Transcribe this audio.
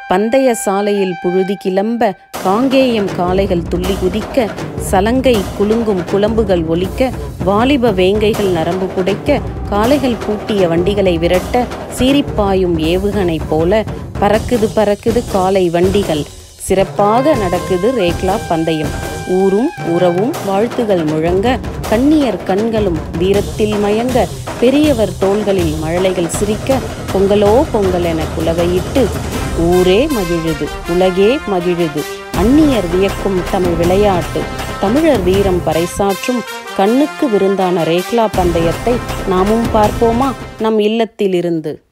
பந்தய சாலையில் புழுதி கிளம்ப காங்கேயம் காளைகள் துள்ளி குதிக்க சலங்கை குலுங்கும் குளம்புகள் ஒலிக்க வாலிப வேங்கைகள் நரம்பு புடைக்க காளைகள் பூட்டிய வண்டிகளை விரட்ட சீரிப்பாயும் ஏவுகணை போல பறக்குது பறக்குது காளை வண்டிகள் சிறப்பாக நடக்குது ரேக்லா பந்தயம் ஊரும் உறவும் வாழ்த்துகள் முழங்க கண்ணியர் கண்களும் வீரத்தில் மயங்க பெரியவர் தோள்களில் மழலைகள் சிரிக்க பொங்கலோ பொங்கல் என குலவையிட்டு ஊரே மகிழுது உலகே மகிழுது அந்நியர் வியக்கும் தமிழ் விளையாட்டு தமிழர் வீரம் பறைசாற்றும் கண்ணுக்கு விருந்தான ரேக்லா பந்தயத்தை நாமும் பார்ப்போமா நம் இல்லத்திலிருந்து